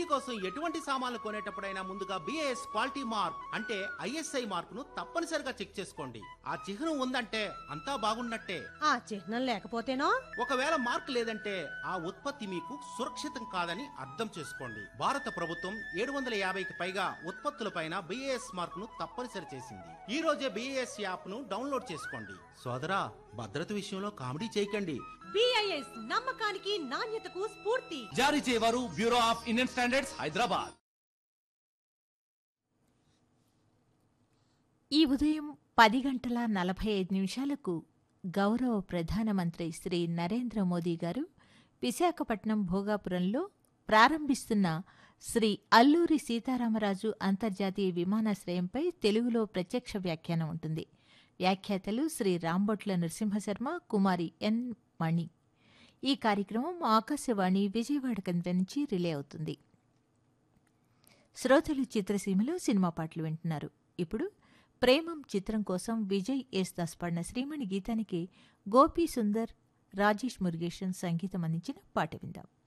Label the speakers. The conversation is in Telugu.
Speaker 1: కోసం ఎటువంటి సామాన్లు కొనేటప్పుడైనా ముందుగా బిఏఎస్ క్వాలిటీ మార్క్ అంటే ఐఎస్ఐ మార్క్ ను తప్పనిసరిగా చెక్ చేసుకోండి ఆ చిహ్నం ఉందంటే అంతా బాగున్నట్టే
Speaker 2: ఆ చిహ్నం లేకపోతేనో
Speaker 1: ఒకవేళ మార్క్ లేదంటే ఆ ఉత్పత్తి మీకు సురక్షితం కాదని అర్థం చేసుకోండి భారత ప్రభుత్వం ఏడు వందల యాభైకి పైగా ఉత్పత్తులపైన బిఏఎస్ మార్క్ ను తప్పనిసరి చేసింది ఈ రోజే బిఏఎస్ యాప్ ను డౌన్లోడ్ చేసుకోండి సోదరా భద్రత విషయంలో కామెడీ చేయకండి
Speaker 2: బిఐఎస్ నమ్మకానికి నాణ్యతకు స్ఫూర్తి
Speaker 3: జారీ చేయవారు bureau of Indian standards Hyderabad
Speaker 4: ఈ ఉదయం పది గంటల నలభై ఐదు నిమిషాలకు గౌరవ ప్రధానమంత్రి శ్రీ నరేంద్ర మోదీ గారు విశాఖపట్నం భోగాపురంలో ప్రారంభిస్తున్న శ్రీ అల్లూరి సీతారామరాజు అంతర్జాతీయ విమానాశ్రయంపై తెలుగులో ప్రత్యక్ష వ్యాఖ్యానం ఉంటుంది వ్యాఖ్యాతలు శ్రీ రాంబొట్ల నరసింహశర్మ కుమారి ఎన్ మణి ఈ కార్యక్రమం ఆకాశవాణి విజయవాడ కేంద్రం నుంచి రిలే అవుతుంది శ్రోతలు చిత్రసీమలో సినిమా పాటలు వింటున్నారు ఇప్పుడు ప్రేమం చిత్రం కోసం విజయ్ ఎస్ దాస్ పాడిన శ్రీమణి గీతానికి గోపీ సుందర్ రాజేష్ మురుగేషన్ సంగీతం అందించిన పాట విందాం